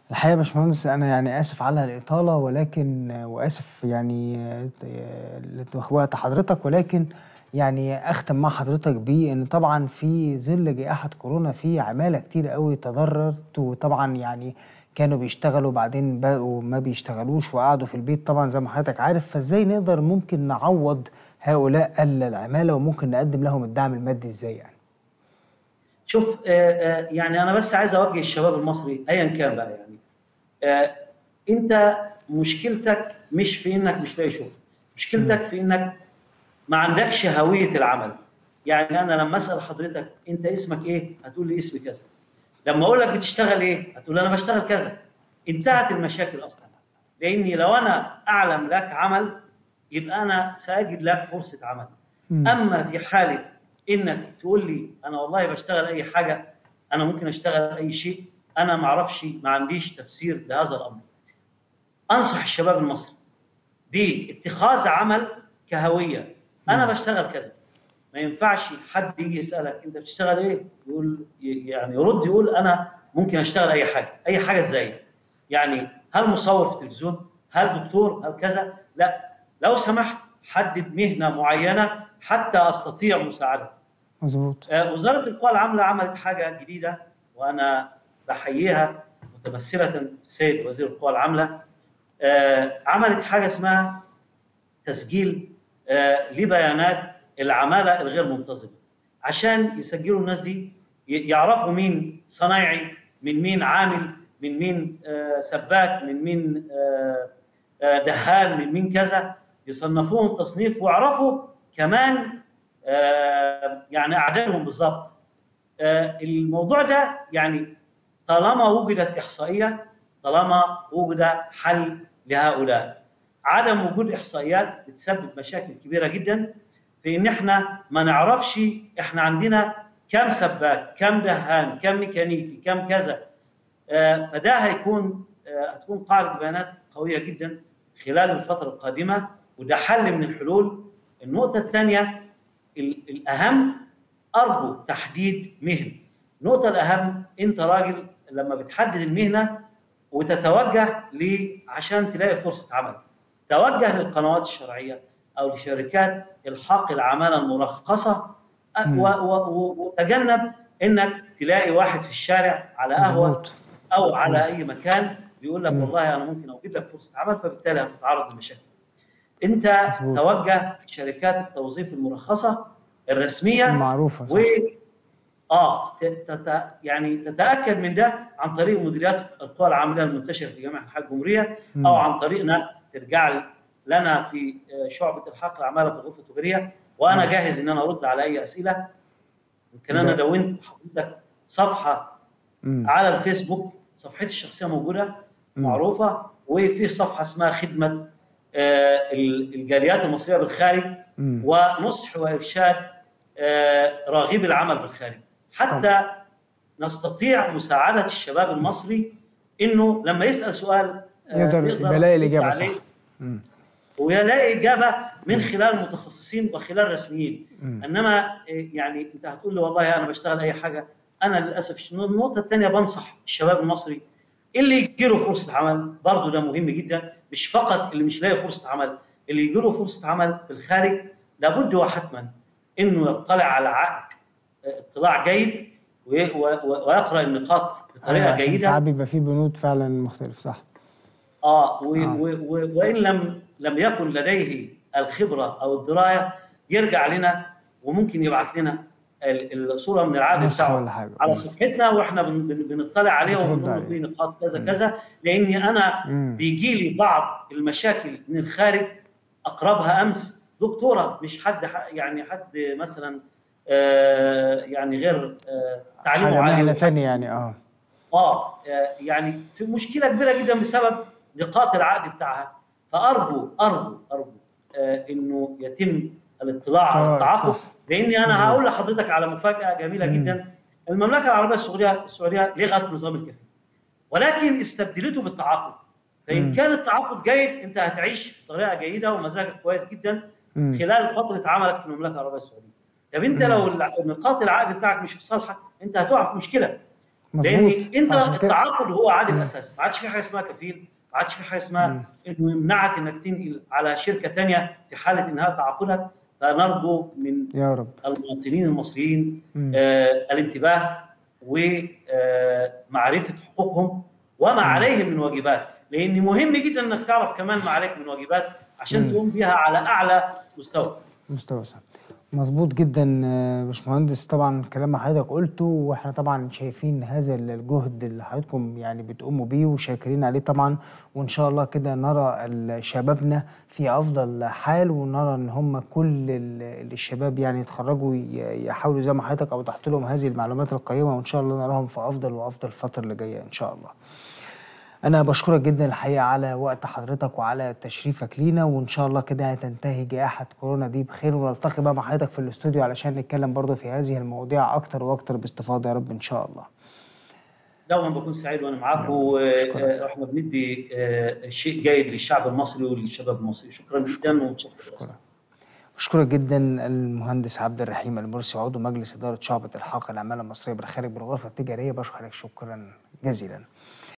الحقيقة يا باشمهندس أنا يعني آسف على الإطالة ولكن وآسف يعني لوقت حضرتك ولكن يعني أختم مع حضرتك بيه إن طبعا في ظل جائحة كورونا في عمالة كتير قوي تضررت وطبعا يعني كانوا بيشتغلوا بعدين بقوا ما بيشتغلوش وقعدوا في البيت طبعا زي ما حضرتك عارف فازاي نقدر ممكن نعوض هؤلاء العمالة وممكن نقدم لهم الدعم المادي ازاي يعني شوف آه، آه، يعني انا بس عايز اوجه الشباب المصري ايا كان بقى يعني آه، انت مشكلتك مش في انك مش لاقي شغل مشكلتك في انك ما عندكش هويه العمل يعني انا لما اسال حضرتك انت اسمك ايه هتقول لي اسمي كذا لما اقول لك بتشتغل ايه هتقول انا بشتغل كذا انتهت المشاكل اصلا لاني لو انا اعلم لك عمل يبقى انا ساجد لك فرصه عمل مم. اما في حاله انك تقول لي انا والله بشتغل اي حاجه انا ممكن اشتغل اي شيء انا ما اعرفش ما عنديش تفسير لهذا الامر انصح الشباب المصري باتخاذ عمل كهويه انا مم. بشتغل كذا ما ينفعش حد يجي يسالك انت بتشتغل ايه يقول يعني يرد يقول انا ممكن اشتغل اي حاجه اي حاجه ازاي يعني هل مصور في التلفزيون هل دكتور هل كذا لا لو سمحت حدد مهنه معينه حتى استطيع مساعدتك مظبوط آه، وزاره القوى العامله عملت حاجه جديده وانا بحييها متمثله في السيد وزير القوى العامله آه، عملت حاجه اسمها تسجيل آه، لبيانات العماله الغير منتظمه عشان يسجلوا الناس دي ي- يعرفوا مين صنايعي من مين عامل من مين آه، سباك من مين آه، آه، دهان من مين كذا يصنفوهم تصنيف ويعرفوا كمان آه، يعني اعدادهم بالظبط آه، الموضوع ده يعني طالما وجدت احصائيه طالما وجد حل لهؤلاء عدم وجود احصائيات بتسبب مشاكل كبيره جدا في ان احنا ما نعرفش احنا عندنا كم سباك كم دهان كم ميكانيكي كم كذا آه، فده هيكون آه، هتكون قاعده بيانات قويه جدا خلال الفتره القادمه وده حل من الحلول النقطه الثانيه ال- الاهم ارجو تحديد مهنه النقطه الاهم انت راجل لما بتحدد المهنه وتتوجه ل عشان تلاقي فرصه عمل توجه للقنوات الشرعيه او لشركات الحاق العماله المرخصه أ- مم. و- و- و- وتجنب انك تلاقي واحد في الشارع على قهوه مظبوط او على اي مكان بيقول لك مم. والله انا ممكن اوجد لك فرصه عمل فبالتالي هتتعرض لمشاكل. انت مظبوط. توجه شركات التوظيف المرخصه الرسميه معروفة صح و اه ت- تت... يعني تتاكد من ده عن طريق مديريات القوى العامله المنتشره في جميع انحاء الجمهوريه مم. او عن طريقنا ترجع لنا في آه، شعبه الحق العماله في الغرفه التجاريه وانا مم. جاهز ان انا ارد على اي اسئله يمكن انا ده- دونت حضرتك صفحه مم. على الفيسبوك صفحتي الشخصيه موجوده مم. معروفه وفي صفحه اسمها خدمه آه، ال- الجاليات المصريه بالخارج مم. ونصح وارشاد آه، راغبي العمل بالخارج حتى نستطيع مساعده الشباب المصري انه لما يسال سؤال آه، يقدر يبقى لاقي يرد الإجابة عليه صح مم. ويلاقي اجابه من خلال متخصصين وخلال رسميين مم. انما إيه، يعني انت هتقول لي والله انا بشتغل اي حاجه انا للاسف ش- النقطه الثانيه بنصح الشباب المصري اللي يجي له فرصه عمل برضه ده مهم جدا مش فقط اللي مش لاقي فرصه عمل اللي يجي له فرصه عمل في الخارج لابد وحتما انه يطلع على عقد آه، اطلاع جيد وي- و- و- ويقرا النقاط أيوة بطريقه عشان جيده ساعات بيبقى فيه بنود فعلا مختلف صح اه و آه. و و وان لم لم يكن لديه الخبره او الدرايه يرجع لنا وممكن يبعث لنا ال- الصوره من العقد نسخة بتاعه ولا حاجة على مم. صفحتنا واحنا بن- بن- بنطلع عليها بترد وبنقول عليه. فيه نقاط كذا مم. كذا لاني انا مم. بيجي لي بعض المشاكل من الخارج اقربها امس دكتوره مش حد ح- يعني حد مثلا آه يعني غير آه تعليمه حاجة عالي مهنة وحد- تانية يعني اه اه آه، يعني في مشكله كبيره جدا بسبب نقاط العقد بتاعها فارجو ارجو ارجو آه انه يتم الاطلاع على طرائق، التعاقد صح. لاني انا مظبوط. هقول لحضرتك على مفاجاه جميله مم. جدا المملكه العربيه السعوديه السعوديه لغت نظام الكفيل ولكن استبدلته بالتعاقد فان مم. كان التعاقد جيد انت هتعيش بطريقه جيده ومزاجك كويس جدا مم. خلال فتره عملك في المملكه العربيه السعوديه طب انت مم. لو الع- نقاط العقد بتاعك مش في صالحك انت هتقع في مشكله لان مظبوط انت عشان كده التعاقد هو عادل الاساس ما عادش في حاجه اسمها كفيل ما عادش في حاجه مم. اسمها انه يمنعك انك تنقل على شركه ثانيه في حاله انهاء تعاقدك فنرجو من يا رب المواطنين المصريين مم. آه الانتباه ومعرفه حقوقهم وما عليهم من واجبات لان مهم جدا انك تعرف كمان ما عليك من واجبات عشان مم. تقوم بها على اعلى مستوى مستوى صح مظبوط جدا آه، باشمهندس طبعا كلام ما حضرتك قلته واحنا طبعا شايفين هذا الجهد اللي حضراتكم يعني بتقوموا بيه وشاكرين عليه طبعا وان شاء الله كده نرى ال- شبابنا في افضل حال ونرى ان هم كل ال- اللي الشباب يعني يتخرجوا ي- يحاولوا زي ما حضرتك اوضحت لهم هذه المعلومات القيمه وان شاء الله نراهم في افضل وافضل الفتره اللي جايه ان شاء الله. أنا بشكرك جدا الحقيقة على وقت حضرتك وعلى تشريفك لينا وإن شاء الله كده هتنتهي جائحة كورونا دي بخير ونلتقي بقى مع حضرتك في الاستوديو علشان نتكلم برضه في هذه المواضيع أكتر وأكتر باستفاضة يا رب إن شاء الله. دوما بكون سعيد وانا معاكم شكراً. واحنا بندي آه، شيء جيد للشعب المصري وللشباب المصري شكرا جدا ومتشكر شكرا. بشكرك جدا المهندس عبد الرحيم المرسي عضو مجلس إدارة شعبة الحاق العمالة المصرية بالخارج بالغرفة التجارية بشكرك شكرا جزيلا.